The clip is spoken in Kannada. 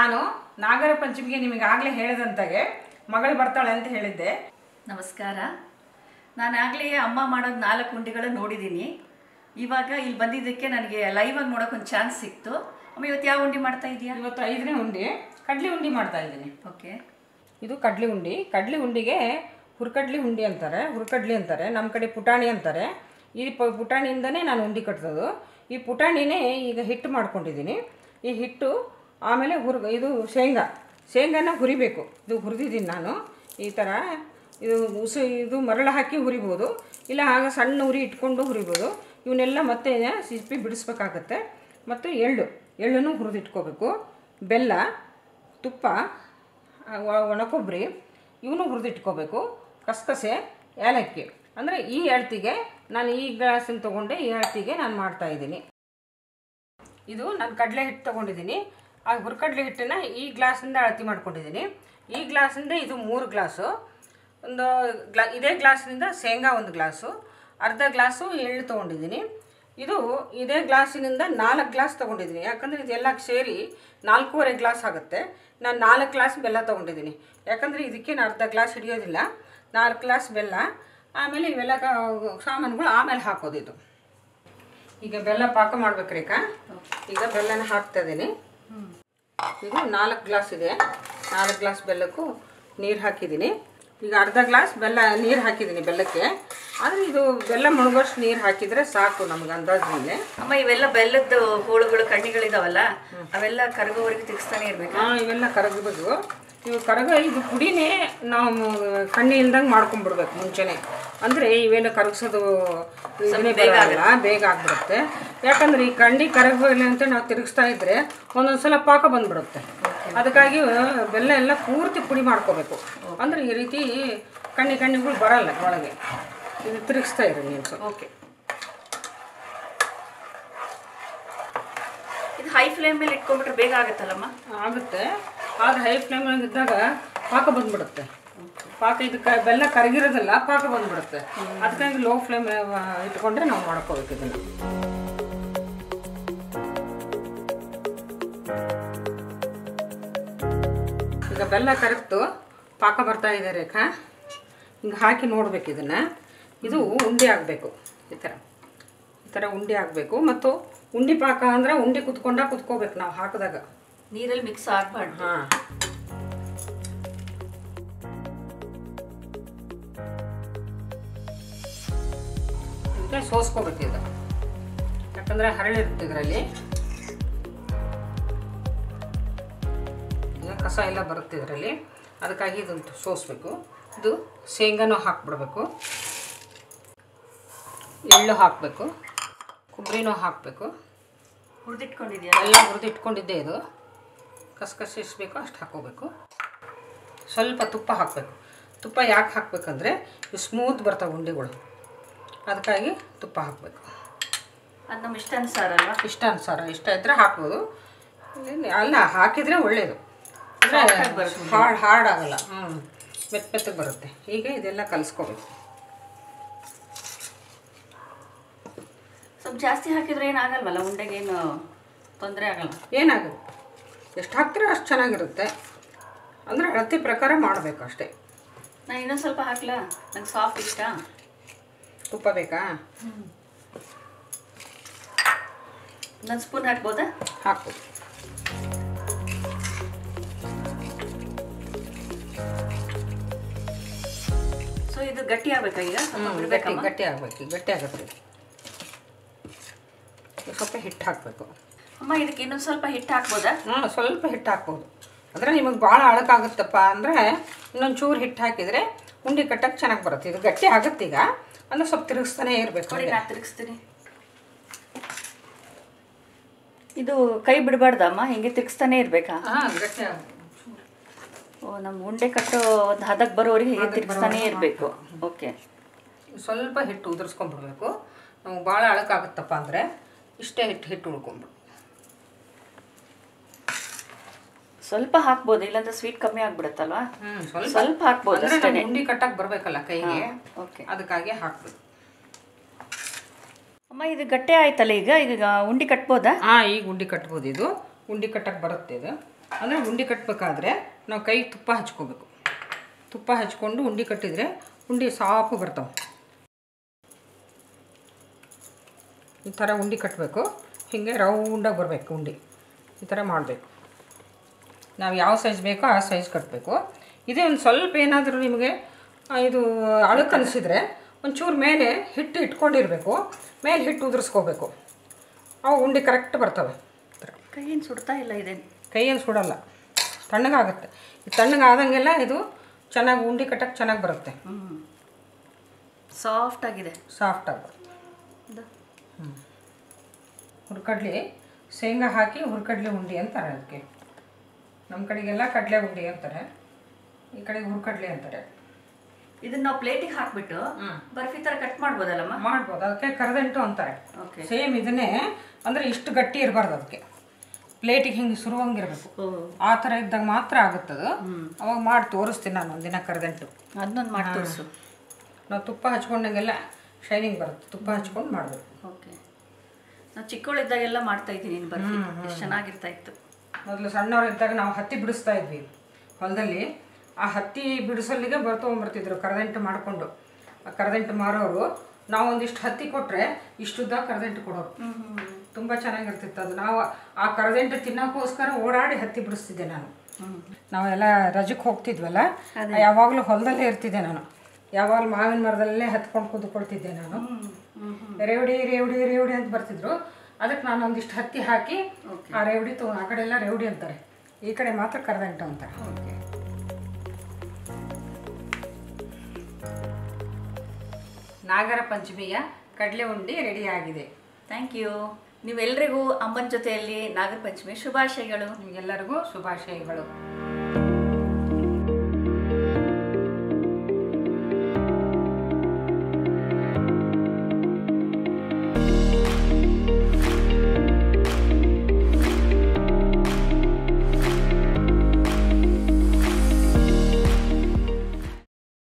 ನಾನು ನಾಗರ ಪಂಚಮಿಗೆ ನಿಮಗೆ ಆಗಲೇ ಹೇಳಿದಂತಾಗೆ ಮಗಳು ಬರ್ತಾಳೆ ಅಂತ ಹೇಳಿದ್ದೆ ನಮಸ್ಕಾರ ನಾನು ಆಗಲೇ ಅಮ್ಮ ಮಾಡೋದು ನಾಲ್ಕು ಉಂಡಿಗಳು ನೋಡಿದ್ದೀನಿ ಇವಾಗ ಇಲ್ಲಿ ಬಂದಿದ್ದಕ್ಕೆ ನನಗೆ ಲೈವಾಗಿ ನೋಡೋಕೆ ಒಂದು ಚಾನ್ಸ್ ಸಿಕ್ತು ಅಮ್ಮ ಇವತ್ತು ಯಾವ ಉಂಡಿ ಮಾಡ್ತಾ ಇದೆಯಾ ಇವತ್ತು ಐದನೇ ಉಂಡಿ ಕಡ್ಲಿ ಉಂಡಿ ಮಾಡ್ತಾ ಇದ್ದೀನಿ ಓಕೆ ಇದು ಕಡ್ಲಿ ಉಂಡಿ ಕಡ್ಲಿ ಉಂಡಿಗೆ ಹುರ್ಕಡ್ಲಿ ಉಂಡಿ ಅಂತಾರೆ ಹುರ್ಕಡ್ಲಿ ಅಂತಾರೆ ನಮ್ಮ ಕಡೆ ಪುಟಾಣಿ ಅಂತಾರೆ ಈ ಪ ಪುಟಾಣಿಯಿಂದನೇ ನಾನು ಉಂಡಿ ಕಟ್ಟೋದು ಈ ಪುಟಾಣಿನೇ ಈಗ ಹಿಟ್ಟು ಮಾಡ್ಕೊಂಡಿದ್ದೀನಿ ಈ ಹಿಟ್ಟು ಆಮೇಲೆ ಹುರ್ ಇದು ಶೇಂಗಾ ಶೇಂಗಾನ ಹುರಿಬೇಕು ಇದು ಹುರಿದಿದ್ದೀನಿ ನಾನು ಈ ಥರ ಇದು ಉಸು ಇದು ಮರಳು ಹಾಕಿ ಹುರಿಬೋದು ಇಲ್ಲ ಆಗ ಸಣ್ಣ ಉರಿ ಇಟ್ಕೊಂಡು ಹುರಿಬೋದು ಇವನ್ನೆಲ್ಲ ಮತ್ತೆ ಸಿಪ್ಪಿ ಬಿಡಿಸ್ಬೇಕಾಗತ್ತೆ ಮತ್ತು ಎಳ್ಳು ಎಳ್ಳನ್ನು ಹುರಿದಿಟ್ಕೋಬೇಕು ಬೆಲ್ಲ ತುಪ್ಪ ಆ, ಒ- ಒಣಕೊಬ್ಬರಿ ಇವನು ಹುರಿದಿಟ್ಕೋಬೇಕು ಕಸಕಸೆ ಏಲಕ್ಕಿ ಅಂದರೆ ಈ ಅಳತಿಗೆ ನಾನು ಈ ಗ್ಲಾಸಿನ ತೊಗೊಂಡೆ ಈ ಅಳತಿಗೆ ನಾನು ಮಾಡ್ತಾ ಇದ್ದೀನಿ ಇದು ನಾನು ಕಡಲೆ ಹಿಟ್ಟು ತೊಗೊಂಡಿದ್ದೀನಿ ಆ ಹುರ್ಕಡ್ಲೆ ಹಿಟ್ಟನ್ನು ಈ ಗ್ಲಾಸಿಂದ ಅಳತಿ ಮಾಡ್ಕೊಂಡಿದ್ದೀನಿ ಈ ಗ್ಲಾಸಿಂದ ಇದು ಮೂರು ಗ್ಲಾಸು ಒಂದು ಗ್ಲಾ ಇದೇ ಗ್ಲಾಸಿನಿಂದ ಶೇಂಗಾ ಒಂದು ಗ್ಲಾಸು ಅರ್ಧ ಗ್ಲಾಸು ಎಳ್ಳು ತೊಗೊಂಡಿದ್ದೀನಿ ಇದು ಇದೇ ಗ್ಲಾಸಿನಿಂದ ನಾಲ್ಕು ಗ್ಲಾಸ್ ತೊಗೊಂಡಿದ್ದೀನಿ ಯಾಕಂದರೆ ಇದೆಲ್ಲ ಸೇರಿ ನಾಲ್ಕೂವರೆ ಗ್ಲಾಸ್ ಆಗುತ್ತೆ ನಾನು ನಾಲ್ಕು ಗ್ಲಾಸ್ ಬೆಲ್ಲ ತೊಗೊಂಡಿದ್ದೀನಿ ಯಾಕಂದರೆ ಇದಕ್ಕೇನು ಅರ್ಧ ಗ್ಲಾಸ್ ಹಿಡಿಯೋದಿಲ್ಲ ನಾಲ್ಕು ಗ್ಲಾಸ್ ಬೆಲ್ಲ ಆಮೇಲೆ ಇವೆಲ್ಲ ಕ- ಸಾಮಾನುಗಳು ಆಮೇಲೆ ಹಾಕೋದು ಇದು ಈಗ ಬೆಲ್ಲ ಪಾಕ ಮಾಡ್ಬೇಕು ರೇಖಾ ಈಗ ಬೆಲ್ಲನ ಹಾಕ್ತಾ ಇದ್ದೀನಿ ಇದು ನಾಲ್ಕು ಗ್ಲಾಸ್ ಇದೆ ನಾಲ್ಕು ಗ್ಲಾಸ್ ಬೆಲ್ಲಕ್ಕೂ ನೀರು ಹಾಕಿದ್ದೀನಿ ಈಗ ಅರ್ಧ ಗ್ಲಾಸ್ ಬೆಲ್ಲ ನೀರು ಹಾಕಿದ್ದೀನಿ ಬೆಲ್ಲಕ್ಕೆ ಆದರೆ ಇದು ಬೆಲ್ಲ ಮುಳುಗೋಷ್ಟು ನೀರು ಹಾಕಿದರೆ ಸಾಕು ನಮ್ಗೆ ಅಂದಾಜು ಮೇಲೆ ಅಮ್ಮ ಇವೆಲ್ಲ ಬೆಲ್ಲದ ಹೋಳುಗಳು ಕಣ್ಣಿಗಳಿದಾವಲ್ಲ ಅವೆಲ್ಲ ಕರಗೋವರೆಗೆ ತಿರ್ಗಿಸ್ತಾನೆ ಇರ್ಬೇಕು ಹಾಂ ಇವೆಲ್ಲ ಕರಗಬೇಕು ಇವು ಕರಗ ಇದು ಪುಡಿನೇ ನಾವು ಕಣ್ಣಿ ಇಲ್ದಂಗೆ ಮಾಡ್ಕೊಂಡ್ಬಿಡ್ಬೇಕು ಮುಂಚೆನೆ ಅಂದರೆ ಇವೆಲ್ಲ ಕರಗಿಸೋದು ಇದನ್ನೇ ಬರಲ್ಲ ಬೇಗ ಆಗ್ಬಿಡುತ್ತೆ ಯಾಕಂದ್ರೆ ಈ ಕಂಡಿ ಕರಗಲಿ ಅಂತ ನಾವು ತಿರುಗಿಸ್ತಾ ಇದ್ರೆ ಒಂದೊಂದ್ಸಲ ಪಾಕ ಬಂದ್ಬಿಡುತ್ತೆ ಅದಕ್ಕಾಗಿ ಬೆಲ್ಲ ಎಲ್ಲ ಪೂರ್ತಿ ಪುಡಿ ಮಾಡ್ಕೋಬೇಕು ಅಂದ್ರೆ ಈ ರೀತಿ ಕಣ್ಣಿ ಕಣ್ಣಿಗಳು ಬರಲ್ಲ ಒಳಗೆ ಇದು ತಿರುಗಿಸ್ತಾ ಇರಿ ನೀವು ಸ್ವಲ್ಪ ಓಕೆ ಇದು ಹೈ ಫ್ಲೇಮ್ ಮೇಲೆ ಇಟ್ಕೊಂಡ್ಬಿಟ್ರೆ ಬೇಗ ಆಗುತ್ತಲ್ಲಮ್ಮ ಆಗುತ್ತೆ ಆದರೆ ಹೈ ಫ್ಲೇಮಲ್ಲಿ ಇದ್ದಾಗ ಪಾಕ ಬಂದ್ಬಿಡುತ್ತೆ ಪಾಕ ಇದಕ್ಕೆ ಬೆಲ್ಲ ಕರಗಿರೋದಿಲ್ಲ ಪಾಕ ಬಂದ್ಬಿಡುತ್ತೆ ಅದಕ್ಕಾಗಿ ಲೋ ಫ್ಲೇಮ್ ಇಟ್ಕೊಂಡ್ರೆ ನಾವು ಮಾಡ್ಕೋಬೇಕು ಇದನ್ನು ಈಗ ಬೆಲ್ಲ ಕರಗ್ತು ಪಾಕ ಬರ್ತಾ ಇದೆ ರೇಖಾ ಹಿಂಗೆ ಹಾಕಿ ನೋಡ್ಬೇಕು ಇದನ್ನು ಇದು ಉಂಡೆ ಆಗಬೇಕು ಈ ಥರ ಈ ಥರ ಉಂಡೆ ಆಗಬೇಕು ಮತ್ತು ಉಂಡೆ ಪಾಕ ಅಂದರೆ ಉಂಡೆ ಕುತ್ಕೊಂಡ ಕುತ್ಕೋಬೇಕು ನಾವು ಹಾಕಿದಾಗ ನೀರಲ್ಲಿ ಮಿಕ್ಸ್ ಆಗಬಾರ್ದು ಹಾಂ ಇದಕ್ಕೆ ಸೋಸ್ಕೋಬೇಕು ಇದು ಯಾಕಂದರೆ ಹರಳಿರುತ್ತೆ ಇದರಲ್ಲಿ ಈಗ ಕಸ ಎಲ್ಲ ಬರುತ್ತೆ ಇದರಲ್ಲಿ ಅದಕ್ಕಾಗಿ ಇದನ್ನು ಸೋಸ್ಬೇಕು ಇದು ಶೇಂಗಾನು ಹಾಕ್ಬಿಡ್ಬೇಕು ಎಳ್ಳು ಹಾಕಬೇಕು ಕೊಬ್ಬರಿನೂ ಹಾಕಬೇಕು ಹುರಿದಿಟ್ಕೊಂಡಿದ್ಯಾ ಎಲ್ಲ ಹುರಿದು ಇಟ್ಕೊಂಡಿದ್ದೆ ಇದು ಕಸಕಸೆ ಎಷ್ಟು ಬೇಕೋ ಅಷ್ಟು ಹಾಕೋಬೇಕು ಸ್ವಲ್ಪ ತುಪ್ಪ ಹಾಕಬೇಕು ತುಪ್ಪ ಯಾಕೆ ಹಾಕಬೇಕಂದ್ರೆ ಇವು ಸ್ಮೂತ್ ಬರ್ತಾವೆ ಉಂಡೆಗಳು ಅದಕ್ಕಾಗಿ ತುಪ್ಪ ಹಾಕಬೇಕು ಅದು ನಮ್ಮ ಇಷ್ಟಾನುಸಾರ ಅಲ್ವಾ ಇಷ್ಟಾನುಸಾರ ಇಷ್ಟ ಇದ್ದರೆ ಹಾಕ್ಬೋದು ಇಲ್ಲಿ- ಅಲ್ಲ ಹಾಕಿದರೆ ಒಳ್ಳೆಯದು Soft ಆಗಿ ಬರುತ್ತೆ. ಹಾರ್ಡ್ ಹಾರ್ಡ್ ಆಗಲ್ಲ ಹ್ಞೂ ಮೆತ್ತ ಮೆತ್ತಗೆ ಬರುತ್ತೆ ಈಗ ಇದೆಲ್ಲ ಕಲಿಸ್ಕೋಬೇಕು ಸ್ವಲ್ಪ ಜಾಸ್ತಿ ಹಾಕಿದ್ರೆ ಏನಾಗಲ್ವಲ್ಲ ಉಂಡೆಗೇನು ತೊಂದರೆ ಆಗಲ್ಲ ಏನಾಗುತ್ತೆ ಎಷ್ಟು ಹಾಕ್ತೀರೋ ಅಷ್ಟು ಚೆನ್ನಾಗಿರುತ್ತೆ ಅಂದರೆ ಅಳತೆ ಪ್ರಕಾರ ಮಾಡಬೇಕು ಅಷ್ಟೇ ನಾನು ಇನ್ನೊಂದು ಸ್ವಲ್ಪ ಹಾಕ್ಲಾ ನಂಗೆ ಸಾಫ್ಟ್ ಇಷ್ಟ ತುಪ್ಪ ಬೇಕಾ ಇನ್ನೊಂದು ಸ್ಪೂನ್ ಹಾಕ್ಬೋದಾ ಹಾಕು ಸೊ ಇದು ಗಟ್ಟಿ ಆಗ್ಬೇಕಾ ಈಗ ಸ್ವಲ್ಪ ಗಟ್ಟಿ ಬಿಡ್ಬೇಕಮ್ಮ ಗಟ್ಟಿ ಆಗಬೇಕು ಗಟ್ಟಿ ಆಗುತ್ತೆ ಇದು. ಸ್ವಲ್ಪ ಹಿಟ್ಟು ಹಾಕಬೇಕು ಅಮ್ಮ ಇದಕ್ಕೆ ಇನ್ನೊಂದು ಸ್ವಲ್ಪ ಹಿಟ್ಟು ಹಾಕ್ಬೋದಾ ಹಾಂ ಸ್ವಲ್ಪ ಹಿಟ್ಟು ಹಾಕ್ಬೋದು ಅಂದರೆ ನಿಮಗೆ ಭಾಳ ಅಳಕಾಗುತ್ತಪ್ಪ ಅಂದರೆ ಇನ್ನೊಂದು ಚೂರು ಹಿಟ್ಟು ಹಾಕಿದರೆ ಉಂಡೆ ಕಟ್ಟಕ್ಕೆ ಚೆನ್ನಾಗಿ ಬರುತ್ತೆ ಇದು ಗಟ್ಟಿ ಆಗುತ್ತೆ ಈಗ ಅಂದರೆ ಸ್ವಲ್ಪ ತಿರುಗಿಸ್ತಾನೆ ಇರಬೇಕು ನೋಡಿ ನಾ ತಿರುಗಿಸ್ತೀನಿ ಇದು ಕೈ ಬಿಡಬಾರ್ದಮ್ಮ ಹಿಂಗೆ ತಿರುಗಿಸ್ತಾನೆ ಇರಬೇಕಾ ಹಾಂ ಗಟ್ಟಿ ಆಗುತ್ತೆ ಓ ನಮ್ಮ ಉಂಡೆ ಕಟ್ಟೋ ಒಂದು ಹದಕ್ಕೆ ಬರೋವರೆಗೆ ಹೀಗೆ ತಿರುಗಿಸ್ತಾನೆ ಇರಬೇಕು ಓಕೆ ಸ್ವಲ್ಪ ಹಿಟ್ಟು ಉದುರಿಸ್ಕೊಂಡ್ಬಿಡ್ಬೇಕು ನಮ್ಗೆ ಭಾಳ ಅಳಕಾಗುತ್ತಪ್ಪ ಅಂದರೆ ಇಷ್ಟೇ ಹಿಟ್ಟು ಹಿಟ್ಟು ಉಳ್ಕೊಂಬಿಡು ಸ್ವಲ್ಪ ಹಾಕ್ಬೋದು ಇಲ್ಲಾಂದ್ರೆ ಸ್ವೀಟ್ ಕಮ್ಮಿ ಆಗ್ಬಿಡುತ್ತಲ್ವಾ ಹ್ಞೂ ಸ್ವಲ್ಪ ಸ್ವಲ್ಪ ಹಾಕ್ಬೋದು ಅಂದರೆ ಅಷ್ಟೇ ನಮ್ಗೆ ಉಂಡೆ ಕಟ್ಟಕ್ಕೆ ಬರಬೇಕಲ್ಲ ಕೈಗೆ ಓಕೆ ಅದಕ್ಕಾಗಿ ಹಾಕ್ಬೇಕು ಅಮ್ಮ ಇದು ಗಟ್ಟೆ ಆಯ್ತಲ್ಲ ಈಗ ಈಗ ಉಂಡೆ ಕಟ್ಬೋದಾ ಹಾಂ ಈಗ ಉಂಡೆ ಕಟ್ಬೋದು ಇದು ಉಂಡೆ ಕಟ್ಟಕ್ಕೆ ಬರುತ್ತೆ ಇದು ಅಂದರೆ ಉಂಡೆ ಕಟ್ಟಬೇಕಾದ್ರೆ ನಾವು ಕೈ ತುಪ್ಪ ಹಚ್ಕೋಬೇಕು ತುಪ್ಪ ಹಚ್ಕೊಂಡು ಉಂಡೆ ಕಟ್ಟಿದರೆ ಉಂಡೆ ಸಾಪು ಬರ್ತಾವೆ ಈ ಥರ ಉಂಡೆ ಕಟ್ಟಬೇಕು ಹೀಗೆ ರೌಂಡಾಗಿ ಬರಬೇಕು ಉಂಡೆ ಈ ಥರ ಮಾಡಬೇಕು ನಾವು ಯಾವ ಸೈಜ್ ಬೇಕೋ ಆ ಸೈಜ್ ಕಟ್ಟಬೇಕು ಇದೇ ಒಂದು ಸ್ವಲ್ಪ ಏನಾದರೂ ನಿಮಗೆ ಆ, ಇದು ಅಳುಕು ಅನಿಸಿದರೆ ಒಂಚೂರು ಮೇಲೆ ಹಿಟ್ಟು ಇಟ್ಕೊಂಡಿರಬೇಕು ಮೇಲೆ ಹಿಟ್ಟು ಉದುರಿಸ್ಕೋಬೇಕು ಅವು ಉಂಡೆ ಕರೆಕ್ಟ್ ಬರ್ತವೆ ಈ ಥರ ಕೈಯಿಂದ ಸುಡ್ತಾ ಇಲ್ಲ ಇದೆ ಕೈಯಲ್ಲಿ ಸುಡಲ್ಲ ತಣ್ಣಗಾಗುತ್ತೆ ಈ ತಣ್ಣಗಾದಂಗೆಲ್ಲ ಇದು ಚೆನ್ನಾಗಿ ಉಂಡೆ ಕಟ್ಟಕ್ಕೆ ಚೆನ್ನಾಗಿ ಬರುತ್ತೆ ಹ್ಞೂ ಸಾಫ್ಟ್ ಆಗಿದೆ ಸಾಫ್ಟಾಗಿ ಬರುತ್ತೆ ಇದು ಹುರ್ಕಡ್ಲಿ ಶೇಂಗಾ ಹಾಕಿ ಹುರ್ಕಡ್ಲಿ ಉಂಡೆ ಅಂತಾರೆ ಅದಕ್ಕೆ ನಮ್ಮ ಕಡೆಗೆಲ್ಲ ಕಡಲೆ ಉಂಡೆ ಅಂತಾರೆ ಈ ಕಡೆಗೆ ಹುರ್ಕಡ್ಲಿ ಅಂತಾರೆ ಇದನ್ನ ನಾವು ಪ್ಲೇಟಿಗೆ ಹಾಕ್ಬಿಟ್ಟು ಬರ್ಫಿ ಥರ ಕಟ್ ಮಾಡ್ಬೋದಲ್ಲಮ್ಮ ಮಾಡ್ಬೋದು ಅದಕ್ಕೆ ಕರದಂಟು ಅಂತಾರೆ ಓಕೆ ಸೇಮ್ ಇದನ್ನೇ ಅಂದರೆ ಇಷ್ಟು ಗಟ್ಟಿ ಇರಬಾರ್ದು ಅದಕ್ಕೆ ಪ್ಲೇಟಿಗೆ ಹಿಂಗೆ ಸುರುವಂಗಿರ್ಬೇಕು ಓ ಆ ಥರ ಇದ್ದಾಗ ಮಾತ್ರ ಆಗುತ್ತದು ಅವಾಗ ಮಾಡಿ ತೋರಿಸ್ತೀನಿ ನಾನು ಒಂದಿನ ಕರದಂಟು ಅದನ್ನೊಂದು ಮಾಡಿ ತೋರಿಸು ನಾವು ತುಪ್ಪ ಹಚ್ಕೊಂಡಂಗೆಲ್ಲ ಶೈನಿಂಗ್ ಬರುತ್ತೆ ತುಪ್ಪ ಹಚ್ಕೊಂಡು ಮಾಡಬೇಕು ಓಕೆ ನಾವು ಚಿಕ್ಕವಳಿದ್ದಾಗೆಲ್ಲ ಮಾಡ್ತಾ ಇದ್ದೀನಿ ನೀನು ಬರ್ಫಿ ಎಷ್ಟು ಚೆನ್ನಾಗಿರ್ತಾ ಇತ್ತು ಮೊದಲು ಸಣ್ಣವರಿದ್ದಾಗ ನಾವು ಹತ್ತಿ ಬಿಡಿಸ್ತಾ ಇದ್ವಿ ಹೊಲದಲ್ಲಿ ಆ ಹತ್ತಿ ಬಿಡಿಸಲಿಗೆ ಬರ್ತೊಗೊಂಬರ್ತಿದ್ರು ಕರದಂಟು ಮಾಡಿಕೊಂಡು ಆ ಕರದಂಟು ಮಾರೋರು ನಾವು ಒಂದಿಷ್ಟು ಹತ್ತಿ ಕೊಟ್ಟರೆ ಇಷ್ಟುದ್ದ ಕರದಂಟು ಕೊಡೋರು ತುಂಬ ಚೆನ್ನಾಗಿರ್ತಿತ್ತು ಅದು ನಾವು ಆ ಕರದಂಟು ತಿನ್ನೋಕ್ಕೋಸ್ಕರ ಓಡಾಡಿ ಹತ್ತಿ ಬಿಡಿಸ್ತಿದ್ದೆ ನಾನು ನಾವೆಲ್ಲ ರಜಕ್ಕೆ ಹೋಗ್ತಿದ್ವಲ್ಲ ಯಾವಾಗಲೂ ಹೊಲದಲ್ಲೇ ಇರ್ತಿದ್ದೆ ನಾನು ಯಾವಾಗಲೂ ಮಾವಿನ ಮರದಲ್ಲೇ ಹತ್ಕೊಂಡು ಕೂತ್ಕೊಳ್ತಿದ್ದೆ ನಾನು ರೇವಡಿ ರೇವಡಿ ರೇವಡಿ ಅಂತ ಬರ್ತಿದ್ರು ಅದಕ್ಕೆ ನಾನು ಒಂದಿಷ್ಟು ಹತ್ತಿ ಹಾಕಿ ಆ ರೇವಡಿ ತೊ ಆ ಕಡೆ ಎಲ್ಲ ರೇವಡಿ ಅಂತಾರೆ ಈ ಕಡೆ ಮಾತ್ರ ಕರದಂಟು ಅಂತಾರೆ ಓಕೆ ನಾಗರ ಪಂಚಮಿಯ ಕಡಲೆ ಉಂಡೆ ರೆಡಿ ಆಗಿದೆ ಥ್ಯಾಂಕ್ ಯು ನೀವೆಲ್ಲರಿಗೂ ಅಮ್ಮನ ಜೊತೆಯಲ್ಲಿ ನಾಗರ ಪಂಚಮಿ ಶುಭಾಶಯಗಳು ನಿಮಗೆಲ್ಲರಿಗೂ ಶುಭಾಶಯಗಳು